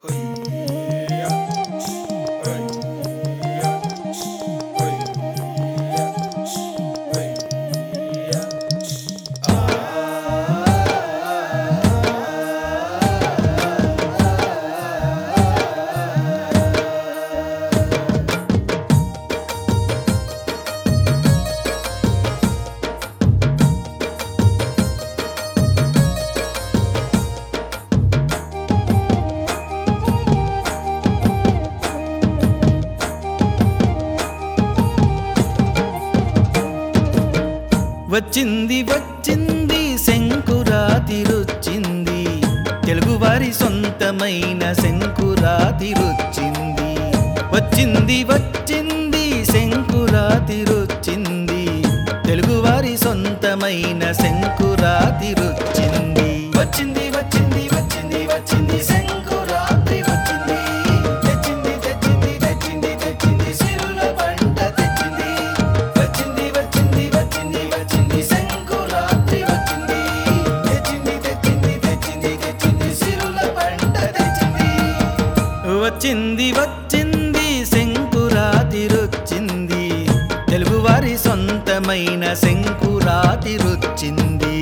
వచ్చింది వచ్చింది శంకురాతిరొచ్చింది తెలుగువారి సొంతమైన శంకురాతిరొచ్చింది వచ్చింది వచ్చింది శంకురాతిరొచ్చింది తెలుగువారి సొంతమైన శంకురాతిరొచ్చింది వచ్చింది వచ్చింది వచ్చింది వచ్చింది శంకురాత్రి వచ్చింది తెచ్చింది తెచ్చింది తెచ్చింది తెచ్చింది సిరుల పంట తెచ్చింది వచ్చింది వచ్చింది వచ్చింది వచ్చింది శంకురాత్రి వచ్చింది తెచ్చింది తెచ్చింది తెచ్చింది తెచ్చింది సిరుల పంట తెచ్చింది వచ్చింది వచ్చింది శంకురాతిరొచ్చింది తెలుగువారి సొంతమైన శంకురాతిరొచ్చింది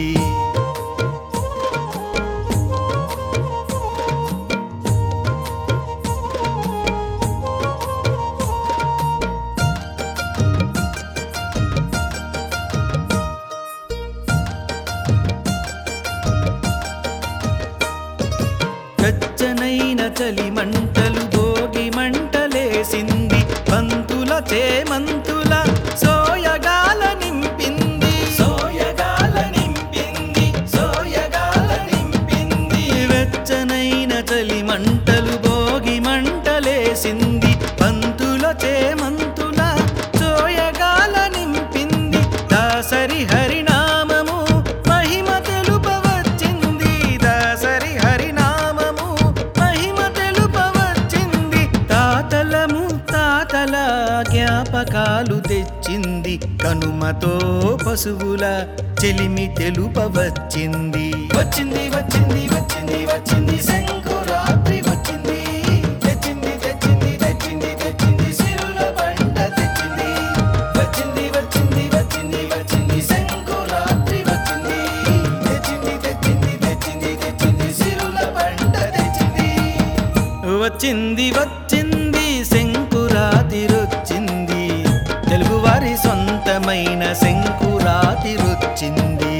వెచ్చనైన చలి మంటలు భోగి మంటలేసింది పంతుల చేమంతుల సోయగాల నింపింది సోయగాల నింపింది సోయగాల నింపింది వెచ్చనైన చలి మంటలు భోగి మంటలేసింది పంతుల చేమంతుల సోయగాల నింపింది దాసరి హరినామము మహిమ తెలుపవచ్చింది దాసరి హరినామము మహిమ తెలుపవచ్చింది తాతలము తాతల జ్ఞాపకాలు తెచ్చింది కనుమతో పశువుల చెలిమి తెలుపవచ్చింది వచ్చింది వచ్చింది వచ్చింది వచ్చింది శంకురాత్రి వచ్చింది తెచ్చింది తెచ్చింది తెచ్చింది తెచ్చింది సిరుల పంట తెచ్చింది వచ్చింది వచ్చింది వచ్చింది వచ్చింది శంకురాత్రి వచ్చింది తెచ్చింది తెచ్చింది తెచ్చింది తెచ్చింది సిరుల పంట తెచ్చింది వచ్చింది వచ్చింది శంకురాతిరొచ్చింది తెలుగువారి సొంతమైన శంకురాతిరొచ్చింది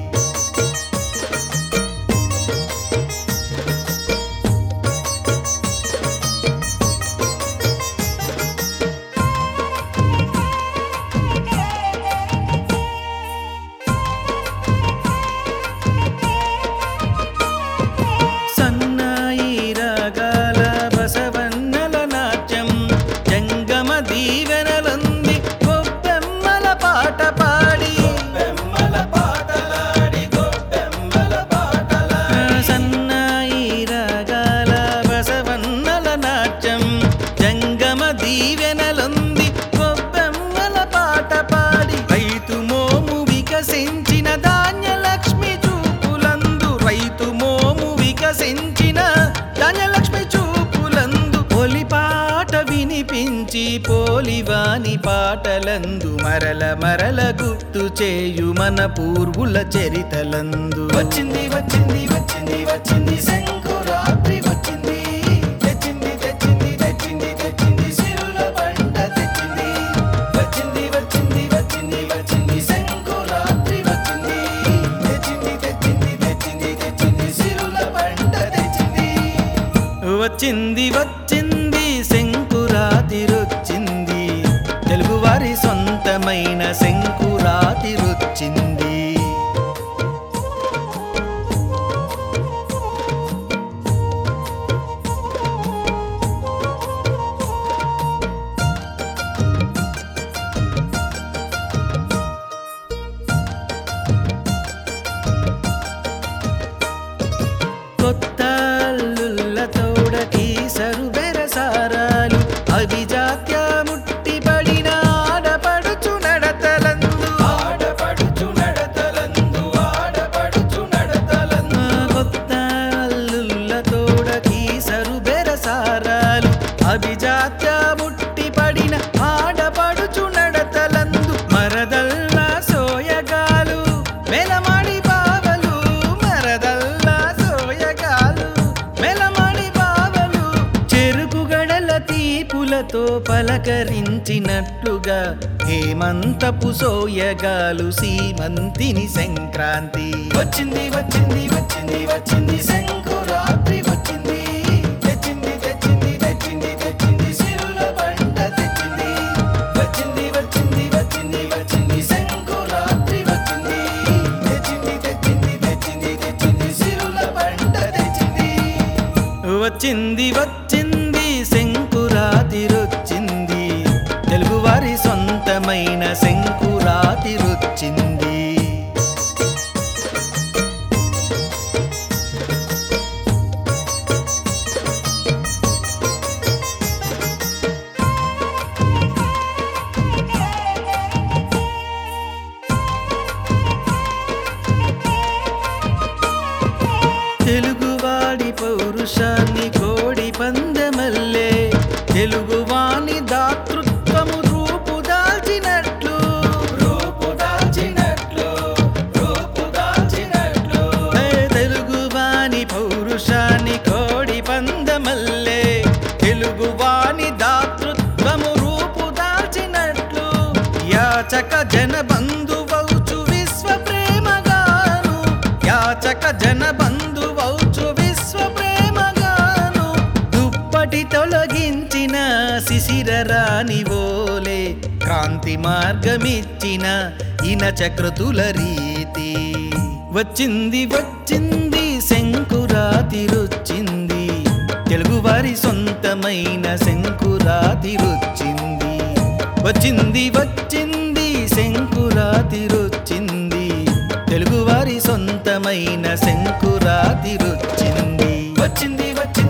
సన్నాయి రాగాల బసవన్నల నాట్యం జంగమ దీవెనలుంది గొప్పెమ్మల పాట పాడి గొప్పెమ్మల పాటలాడి గొప్పెమ్మల పాటలాడి సన్నాయి రాగాల బసవన్నల నాట్యం జంగమ దీవెనలుంది గొప్పెమ్మల పాట పాడి రైతు మోము వికసించిన ధాన్యలక్ష్మి చూపులందు రైతు మోము వికసించిన ధాన్యలక్ష్మి చూపులందు పొలి పాట వినిపించి పోలివాని పాటలందు మరల మరల గుర్తు చేయు మన పూర్వుల చరితలందు వచ్చింది వచ్చింది వచ్చింది వచ్చింది శంకురాత్రి వచ్చింది తెచ్చింది తెచ్చింది తెచ్చింది తెచ్చింది సిరుల పంట తెచ్చింది వచ్చింది వచ్చింది వచ్చింది వచ్చింది శంకురాత్రి వచ్చింది తెచ్చింది తెచ్చింది తెచ్చింది తెచ్చింది సిరుల పంట తెచ్చింది వచ్చింది వచ్చింది శంకురాతిరొచ్చింది తెలుగువారి సొంతమైన శంకురాతిరొచ్చింది కొత్త అల్లుళ్ళ తోడకి సరుబెరసారాలు అభిజాత్య ముట్టి పడిన ఆడపడుచు నడతలందు ఆడపడుచు నడతలు పూలతో పలకరించినట్లుగా హేమంతపు సోయగాలు సీమంతిని సంక్రాంతి వచ్చింది వచ్చింది వచ్చింది వచ్చింది సంకురాత్రి వచ్చింది తెచ్చింది తెచ్చింది తెచ్చింది తెచ్చింది సిరుల పంట తెచ్చింది వచ్చింది వచ్చింది వచ్చింది వచ్చింది సంకురాత్రి వచ్చింది తెచ్చింది తెచ్చింది తెచ్చింది తెచ్చింది సిరుల పంట తెచ్చింది వచ్చింది వచ్చింది శంకురాతిరొచ్చింది తెలుగువారి సొంతమైన శంకురాతిరొచ్చింది తెలుగువాడి పౌరుషాన్ని కోడి పందెమల్లే తెలుగువాని దాతృత్వము రూపుదాల్చినట్లు రూపుదాల్చినట్లు రూపుదాల్చినట్లు తెలుగువాని పౌరుషాన్ని కోడి పందమల్లే తెలుగువాని దాతృత్వము రూపుదాల్చినట్లు యాచక జన బంధువౌచు విశ్వ ప్రేమగాను యాచక జన బంధువౌచు విశ్వ ప్రేమగాను దుప్పటి తొలగించిన శిశిర రాణి ఓలే క్రాంతి మార్గమిచ్చిన ఇన చక్రతుల రీతి వచ్చింది వచ్చింది శంకురాతిరొచ్చింది తెలుగువారి సొంతమైన శంకురాతిరొచ్చింది వచ్చింది వచ్చింది శంకురాతిరొచ్చింది తెలుగువారి సొంతమైన శంకురాతిరొచ్చింది వచ్చింది వచ్చింది